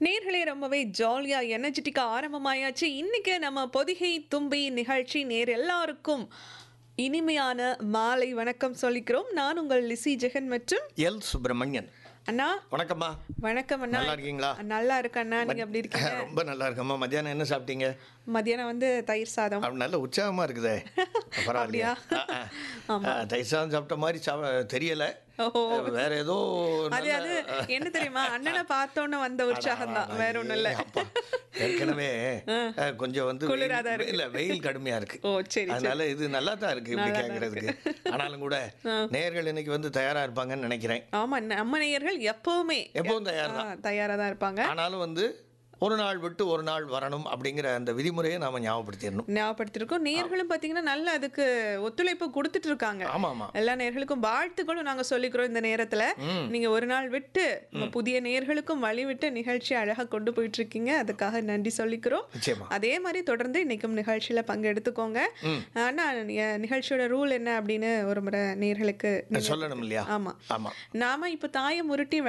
நேர்களே ரொம்பவே ஜாலியா எனர்ஜெட்டிக்கா ஆரம்பமாயாச்சு இன்னைக்கு நம்ம பொதிகை தும்பி நிகழ்ச்சி நேர் எல்லாருக்கும் இனிமையான மாலை வணக்கம் சொல்லிக்கிறோம் நான் உங்கள் லிசி ஜெகன் மற்றும் எல் சுப்பிரமணியன் அண்ணா வணக்கம்மா வணக்கம் அண்ணா நல்லா இருக்கீங்களா நல்லா இருக்கு அண்ணா நீங்க எப்படி இருக்கீங்க ரொம்ப நல்லா இருக்கம்மா மத்தியானம் என்ன சாப்பிட்டீங்க மதியானம் வந்து தயிர் சாதம் அப்ப நல்ல உற்சாகமா இருக்குதே பரவாயில்லையா அப்படியா? ஆ, ஆ. ஆ, தயிர் சாதம் சாப்பிட்ட மாதிரி சாப்பிட தெரியல ஓஹோ வேற ஏதோ அது நல்ல- அது என்ன தெரியுமா அண்ணனை பார்த்தோன்னு வந்த உற்சாகம் தான் வேற ஒண்ணும் இல்ல ஏய், அப்பா. ஏற்கனவே அஹ், கொஞ்சம் வந்து குளிரா தான் வெயில் இல்ல வெயில் கடுமையா இருக்கு ஓ சரி அதனால இது நல்லா தான் இருக்கு இப்படி கேட்கறதுக்கு ஆனாலும் கூட நேயர்கள் இன்னைக்கு வந்து தயாரா இருப்பாங்கன்னு நினைக்கிறேன் ஆமா நம்ம நேயர்கள் எப்பவுமே எப்பவும் தயார் ஆ, தயாரா தான் இருப்பாங்க ஆனாலும் வந்து ஒரு நாள் விட்டு ஒரு நாள் வரணும் அப்படிங்கிற அந்த விதிமுறையை நாம ஞாபகப்படுத்திடணும் ஞாபகப்படுத்திருக்கோம் நேர்களும் பாத்தீங்கன்னா நல்ல அதுக்கு ஒத்துழைப்பு கொடுத்துட்டு இருக்காங்க ஆமா ஆமா எல்லா நேர்களுக்கும் வாழ்த்துக்களும் நாங்க சொல்லிக்கிறோம் இந்த நேரத்துல நீங்க ஒரு நாள் விட்டு நம்ம புதிய நேர்களுக்கும் வழி விட்டு நிகழ்ச்சி அழகா கொண்டு போயிட்டு இருக்கீங்க அதுக்காக நன்றி சொல்லிக்கிறோம் நிச்சயமா அதே மாதிரி தொடர்ந்து இன்னைக்கும் நிகழ்ச்சியில பங்கு எடுத்துக்கோங்க ஆனா எ- நிகழ்ச்சியோட ரூல் என்ன அப்படின்னு ஒரு முறை நேர்களுக்கு நீங்க- சொல்லணும் இல்லையா ஆமா ஆமா நாம இப்ப தாயை முருட்டி